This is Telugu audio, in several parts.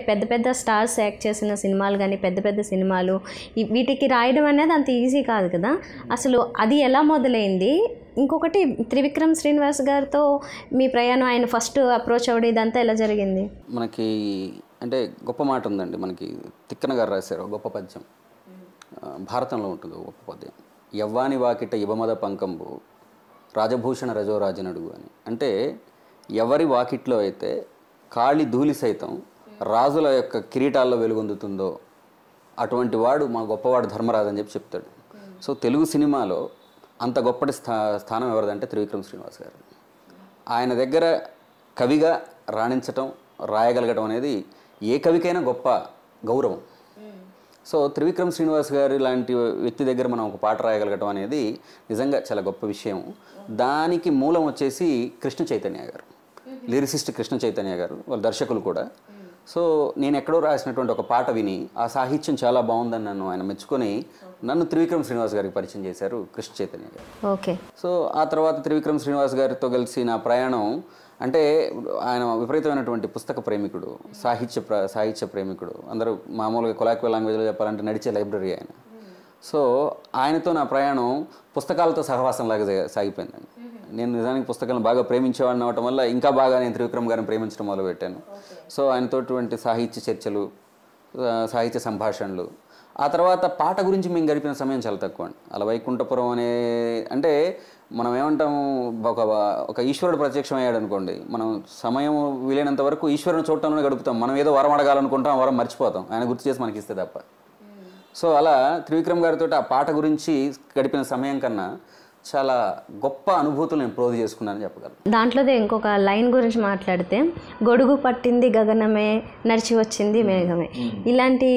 పెద్ద పెద్ద స్టార్స్ యాక్ట్ చేసిన సినిమాలు కానీ పెద్ద పెద్ద సినిమాలు ఈ- వీటికి రాయడం అనేది అంత ఈజీ కాదు కదా అసలు అది ఎలా మొదలైంది ఇంకొకటి త్రివిక్రమ్ శ్రీనివాస్ గారితో మీ ప్రయాణం ఆయన ఫస్ట్ అప్రోచ్ అవ్వడం ఇదంతా ఎలా జరిగింది మనకి అంటే గొప్ప మాట ఉందండి మనకి తిక్కన గారు రాశారు ఒక గొప్ప పద్యం ఆ, భారతంలో ఉంటుంది ఒక గొప్ప పద్యం యవ్వాని వాకిట యువమద పంకంబు రాజభూషణ రజోరాజనడుగు అని అంటే ఎవరి వాకిట్లో అయితే కాళి ధూళి సైతం రాజుల యొక్క కిరీటాల్లో వెలుగొందుతుందో అటువంటి వాడు మా గొప్పవాడు ధర్మరాజు అని చెప్పి చెప్తాడు సో తెలుగు సినిమాలో అంత గొప్పటి స్థా స్థానం ఎవరిదంటే త్రివిక్రమ్ శ్రీనివాస్ గారు ఆయన దగ్గర కవిగా రాణించటం రాయగలగటం అనేది ఏ కవికైనా గొప్ప గౌరవం సో త్రివిక్రమ్ శ్రీనివాస్ గారి లాంటి వ్యక్తి దగ్గర మనం ఒక పాట రాయగలగటం అనేది నిజంగా చాలా గొప్ప విషయం దానికి మూలం వచ్చేసి కృష్ణ చైతన్య గారు లిరిసిస్ట్ కృష్ణ చైతన్య గారు వాళ్ళ దర్శకులు కూడా సో నేను ఎక్కడో రాసినటువంటి ఒక పాట విని ఆ సాహిత్యం చాలా బాగుందని నన్ను ఆయన మెచ్చుకొని నన్ను త్రివిక్రమ్ శ్రీనివాస్ గారికి పరిచయం చేశారు కృష్ణ చైతన్య గారు ఓకే సో ఆ తర్వాత త్రివిక్రమ్ శ్రీనివాస్ గారితో కలిసి నా ప్రయాణం అంటే ఆయన విపరీతమైనటువంటి పుస్తక ప్రేమికుడు సాహిత్య ప్ర సాహిత్య ప్రేమికుడు అందరూ మామూలుగా కొలాక్వల్ లాంగ్వేజ్లో చెప్పాలంటే నడిచే లైబ్రరీ ఆయన సో ఆయనతో నా ప్రయాణం పుస్తకాలతో సహవాసంలాగా జా- సాగిపోయిందండి నేను నిజానికి పుస్తకాలను బాగా ప్రేమించేవాడిని అవటం వల్ల ఇంకా బాగా నేను త్రివిక్రమ్ గారిని ప్రేమించడం మొదలుపెట్టాను సో ఆయనతోటువంటి సాహిత్య చర్చలు ఆ, సాహిత్య సంభాషణలు ఆ తర్వాత పాట గురించి మేము గడిపిన సమయం చాలా తక్కువ అండి అలా వైకుంఠపురం అనే అంటే మనం ఏమంటాము ఒక ఒక ఈశ్వరుడు ప్రత్యక్షం అయ్యాడు అనుకోండి మనం సమయం వీలైనంత వరకు ఈశ్వరుని చూడటంలోనే గడుపుతాం మనం ఏదో వరం అడగాలనుకుంటాం ఆ వరం మర్చిపోతాం ఆయన గుర్తు చేసి మనకి ఇస్తే తప్ప సో అలా త్రివిక్రమ్ గారితో ఆ పాట గురించి గడిపిన సమయం కన్నా చాలా గొప్ప అనుభూతులు నేను ప్రోధి చేసుకున్నానని చెప్పగలను దాంట్లోదే ఇంకొక లైన్ గురించి మాట్లాడితే గొడుగు పట్టింది గగనమే నడిచి వచ్చింది మేఘమే ఇలాంటి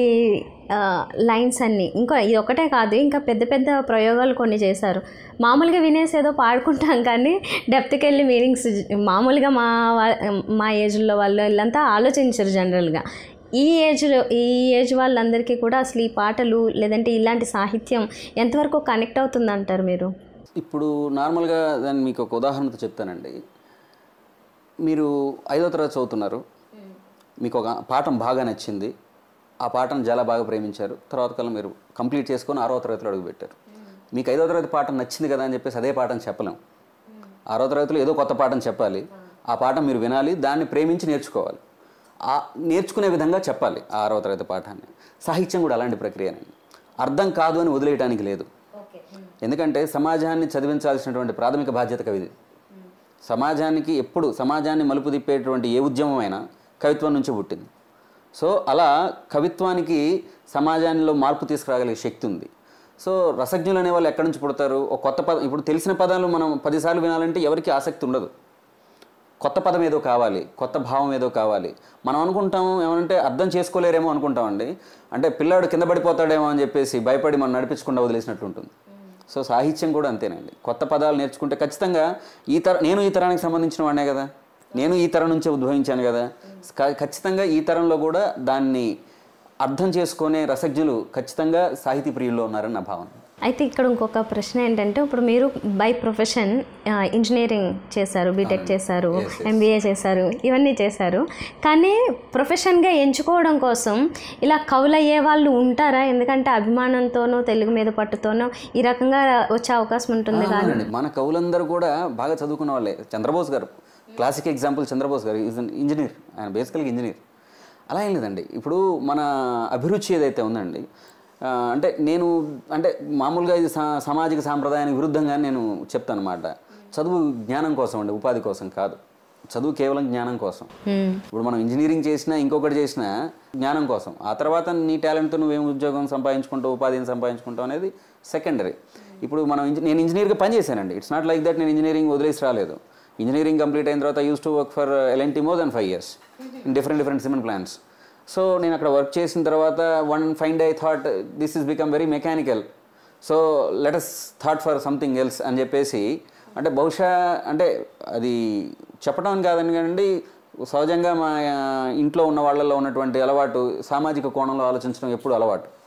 లైన్స్ అన్నీ ఇంకా ఇది ఒకటే కాదు ఇంకా పెద్ద పెద్ద ప్రయోగాలు కొన్ని చేశారు మామూలుగా వినేసి ఏదో పాడుకుంటాం కానీ డెప్త్కి వెళ్ళి మీనింగ్స్ మామూలుగా మా వా- మా ఏజ్లో వాళ్ళు వీళ్ళంతా ఆలోచించరు జనరల్గా ఈ ఏజ్లో ఈ ఏజ్ వాళ్ళందరికీ కూడా అసలు ఈ పాటలు లేదంటే ఇలాంటి సాహిత్యం ఎంతవరకు కనెక్ట్ అవుతుంది అంటారు మీరు ఇప్పుడు నార్మల్గా దాన్ని మీకు ఒక ఉదాహరణతో చెప్తానండి మీరు ఐదో తరగతి చదువుతున్నారు మీకు ఒక పాఠం బాగా నచ్చింది ఆ పాటను చాలా బాగా ప్రేమించారు తర్వాత కల్లా మీరు కంప్లీట్ చేసుకొని ఆరో తరగతిలో అడుగుపెట్టారు మీకు ఐదో తరగతి పాఠం నచ్చింది కదా అని చెప్పేసి అదే పాఠం చెప్పలేం ఆరో తరగతిలో ఏదో కొత్త పాఠం చెప్పాలి ఆ పాఠం మీరు వినాలి దాన్ని ప్రేమించి నేర్చుకోవాలి ఆ నేర్చుకునే విధంగా చెప్పాలి ఆ ఆరో తరగతి పాఠాన్ని సాహిత్యం కూడా అలాంటి ప్రక్రియనండి అర్థం కాదు అని వదిలేయడానికి లేదు ఎందుకంటే సమాజాన్ని చదివించాల్సినటువంటి ప్రాథమిక బాధ్యత కవిది సమాజానికి ఎప్పుడు సమాజాన్ని మలుపు తిప్పేటువంటి ఏ ఉద్యమమైనా కవిత్వం నుంచి పుట్టింది సో అలా కవిత్వానికి సమాజంలో మార్పు తీసుకురాగలిగే శక్తి ఉంది సో రసజ్ఞులు అనే వాళ్ళు ఎక్కడి నుంచి పుడతారు ఒక కొత్త పదం ఇప్పుడు తెలిసిన పదాలు మనం పదిసార్లు వినాలంటే ఎవరికి ఆసక్తి ఉండదు కొత్త పదం ఏదో కావాలి కొత్త భావం ఏదో కావాలి మనం అనుకుంటాం ఏమంటే అర్థం చేసుకోలేరేమో అనుకుంటామండి అంటే పిల్లాడు కింద పడిపోతాడేమో అని చెప్పేసి భయపడి మనం నడిపించకుండా వదిలేసినట్టు ఉంటుంది సో సాహిత్యం కూడా అంతేనండి కొత్త పదాలు నేర్చుకుంటే ఖచ్చితంగా ఈ తర నేను ఈ తరానికి సంబంధించిన వాడినే కదా నేను ఈ తరం నుంచే ఉద్భవించాను కదా క- ఖచ్చితంగా ఈ తరంలో కూడా దాన్ని అర్థం చేసుకునే రసజ్ఞులు ఖచ్చితంగా సాహితీ ప్రియుల్లో ఉన్నారని నా భావన అయితే ఇక్కడ ఇంకొక ప్రశ్న ఏంటంటే ఇప్పుడు మీరు బై ప్రొఫెషన్ ఇంజనీరింగ్ చేశారు బీటెక్ చేశారు ఎంబీఏ చేశారు ఇవన్నీ చేశారు కానీ ప్రొఫెషన్గా ఎంచుకోవడం కోసం ఇలా కవులయ్యే వాళ్ళు ఉంటారా ఎందుకంటే అభిమానంతోనో తెలుగు మీద పట్టుతోనో ఈ రకంగా వచ్చే అవకాశం ఉంటుంది కానీ అవునండి మన కవులందరూ కూడా బాగా చదువుకున్న వాళ్ళే చంద్రబోస్ గారు క్లాసిక్ ఎగ్జాంపుల్ చంద్రబోస్ గారు ఈజ్ ఇంజనీర్ ఆయన బేసికల్గా ఇంజనీర్ అలా ఏం లేదండి ఇప్పుడు మన అభిరుచి ఏదైతే ఉందండి ఆ, అంటే నేను అంటే మామూలుగా ఇది సా- సామాజిక సాంప్రదాయానికి విరుద్ధంగా నేను చెప్తాను అనమాట చదువు జ్ఞానం కోసం అండి ఉపాధి కోసం కాదు చదువు కేవలం జ్ఞానం కోసం మ్మ్. ఇప్పుడు మనం ఇంజనీరింగ్ చేసినా ఇంకొకటి చేసినా జ్ఞానం కోసం ఆ తర్వాత నీ టాలెంట్తో నువ్వేం ఉద్యోగం సంపాదించుకుంటావు ఉపాధిని సంపాదించుకుంటావు అనేది సెకండరీ ఇప్పుడు మనం ఇంజ- నేను ఇంజనీర్గా పనిచేశానండి ఇట్స్ నాట్ లైక్ దట్ నేను ఇంజనీరింగ్ వదిలేసి రాలేదు ఇంజనీరింగ్ కంప్లీట్ అయిన తర్వాత used to work for L N T more than five years in different different cement plants so నేను అక్కడ వర్క్ చేసిన తర్వాత one find I thought this is become very mechanical so let us thought for something else అని చెప్పేసి అంటే బహుశా అంటే అది చెప్పడం కాదని కానీ సహజంగా మా ఆ, ఇంట్లో ఉన్న వాళ్ళలో ఉన్నటువంటి అలవాటు సామాజిక కోణంలో ఆలోచించడం ఎప్పుడు అలవాటు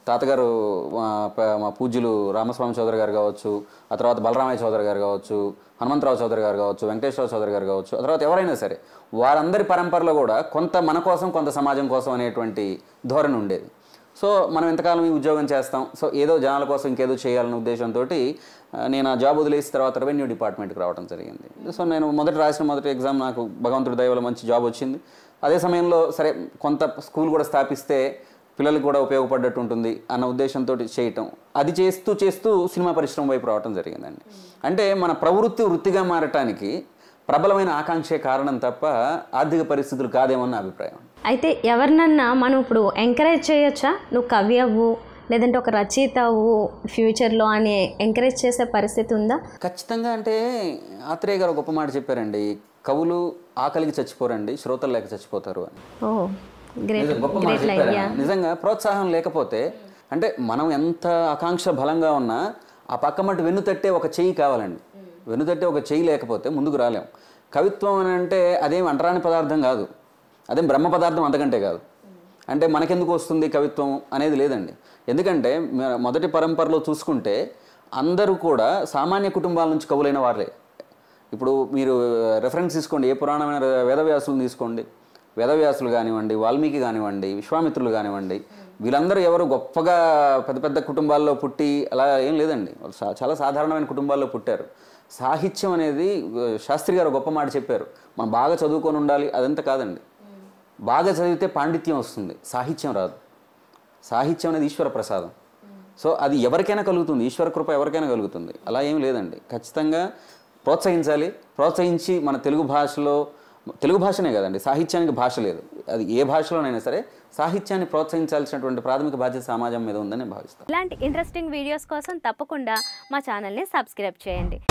తాతగారు మా ప- మా పూజ్యులు రామస్వామి చౌదరి గారు కావచ్చు ఆ తర్వాత బలరామయ్య చౌదరి గారు కావచ్చు హనుమంతరావు చౌదరి గారు కావచ్చు వెంకటేశ్వర చౌదరి గారు కావచ్చు ఆ తర్వాత ఎవరైనా సరే వారందరి పరంపరలో కూడా కొంత మన కోసం కొంత సమాజం కోసం అనేటువంటి ధోరణి ఉండేది సో మనం ఎంతకాలం ఈ ఉద్యోగం చేస్తాం సో ఏదో జనాల కోసం ఇంకేదో చేయాలనే ఉద్దేశంతో నేను ఆ జాబ్ వదిలేసిన తర్వాత రెవెన్యూ డిపార్ట్మెంట్కి రావడం జరిగింది సో నేను మొదట రాసిన మొదటి ఎగ్జామ్ నాకు భగవంతుడి దయ వల్ల మంచి జాబ్ వచ్చింది అదే సమయంలో సరే కొంత స్కూల్ కూడా స్థాపిస్తే పిల్లలకు కూడా ఉపయోగపడ్డట్టు ఉంటుంది అన్న ఉద్దేశంతో చేయటం అది చేస్తూ చేస్తూ సినిమా పరిశ్రమ వైపు రావడం జరిగిందండి అంటే మన ప్రవృత్తి వృత్తిగా మారటానికి ప్రబలమైన ఆకాంక్షే కారణం తప్ప ఆర్థిక పరిస్థితులు కాదేమో నా అభిప్రాయం అయితే ఎవరినన్నా మనం ఇప్పుడు ఎంకరేజ్ చేయొచ్చా నువ్వు కవి అవ్వు లేదంటే ఒక రచయిత అవ్వు ఫ్యూచర్లో అని ఎంకరేజ్ చేసే పరిస్థితి ఉందా ఖచ్చితంగా అంటే ఆత్రేయ గారు ఒక గొప్ప మాట చెప్పారండి కవులు ఆకలికి చచ్చిపోరండి శ్రోతలు లేక చచ్చిపోతారు అని ఓ గ్రేట్ నిజం, గొప్ప మాట చెప్పారు ఆయన. నిజంగా ప్రోత్సాహం లేకపోతే అంటే మనం ఎంత ఆకాంక్ష బలంగా ఉన్నా ఆ పక్క మటు వెన్ను తట్టే ఒక చెయ్యి కావాలండి వెన్ను తట్టే ఒక చెయ్యి లేకపోతే ముందుకు రాలేం కవిత్వం అని అంటే అదేం అంటరాని పదార్థం కాదు అదేం బ్రహ్మ పదార్థం అంతకంటే కాదు అంటే మనకెందుకు వస్తుంది కవిత్వం అనేది లేదండి ఎందుకంటే మ- మొదటి పరంపరలో చూసుకుంటే అందరూ కూడా సామాన్య కుటుంబాల నుంచి కవులైన వారే ఇప్పుడు మీరు రెఫరెన్స్ తీసుకోండి ఏ పురాణమైన వేదవ్యాసులు తీసుకోండి వేదవ్యాసులు కానివ్వండి వాల్మీకి కానివ్వండి విశ్వామిత్రులు కానివ్వండి వీళ్ళందరూ ఎవరు గొప్పగా పెద్ద పెద్ద కుటుంబాల్లో పుట్టి అలా ఏం లేదండి వాళ్ళు సా- చాలా సాధారణమైన కుటుంబాల్లో పుట్టారు సాహిత్యం అనేది ఆ, శాస్త్రి గారు గొప్ప మాట చెప్పారు మనం బాగా చదువుకొని ఉండాలి అదంతా కాదండి బాగా చదివితే పాండిత్యం వస్తుంది సాహిత్యం రాదు సాహిత్యం అనేది ఈశ్వర ప్రసాదం సో అది ఎవరికైనా కలుగుతుంది ఈశ్వర కృప ఎవరికైనా కలుగుతుంది అలా ఏం లేదండి ఖచ్చితంగా ప్రోత్సహించాలి ప్రోత్సహించి మన తెలుగు భాషలో తెలుగు భాషనే కదండి సాహిత్యానికి భాష లేదు అది ఏ భాషలోనైనా సరే సాహిత్యాన్ని ప్రోత్సహించాల్సినటువంటి ప్రాథమిక బాధ్యత సమాజం మీద ఉందని నేను భావిస్తాను ఇలాంటి ఇంట్రెస్టింగ్ వీడియోస్ కోసం తప్పకుండా మా ఛానల్ని సబ్స్క్రైబ్ చేయండి